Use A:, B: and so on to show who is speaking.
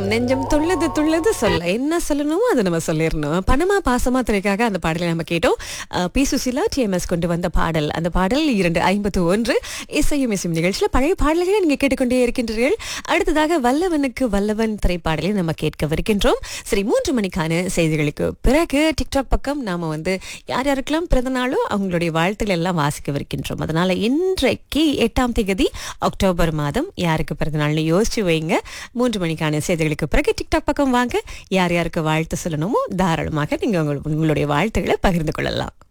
A: நெஞ்சம் துள்ளது துள்ளது சொல்ல என்ன சொல்லணுமோ அதை நம்ம சொல்லிடணும் பணமா பாசமா திரைக்காக அந்த பாடலை நம்ம கேட்டோம் அஹ், பி சுசிலா டிஎம்எஸ் கொண்டு வந்த பாடல் அந்த பாடல் இரண்டு ஐம்பத்து ஒன்று இசையும் இசையும் நிகழ்ச்சியில் பழைய பாடல்களை நீங்க கேட்டுக்கொண்டே இருக்கின்றீர்கள் அடுத்ததாக வல்லவனுக்கு வல்லவன் திரைப்பாடலை நம்ம கேட்கவிருக்கின்றோம் சரி மூன்று மணிக்கான செய்திகளுக்கு பிறகு டிக்டாக் பக்கம் நாம வந்து யார் யாருக்கெல்லாம் பிறந்த நாளோ அவங்களுடைய வாழ்த்துக்கள் எல்லாம் வாசிக்கவிருக்கின்றோம் அதனால இன்றைக்கு எட்டாம் தேதி அக்டோபர் மாதம் யாருக்கு பிறந்த நாள்னு யோசிச்சு வைங்க மூன்று மணிக்கான செய்திகளுக்கு பிறகு டிக்டாக் பக்கம் வாங்க யார் யாருக்கு வாழ்த்து சொல்லணுமோ தாராளமாக நீங்க உங்கள்- உங்களுடைய வாழ்த்துக்களை பகிர்ந்து கொள்ளலாம்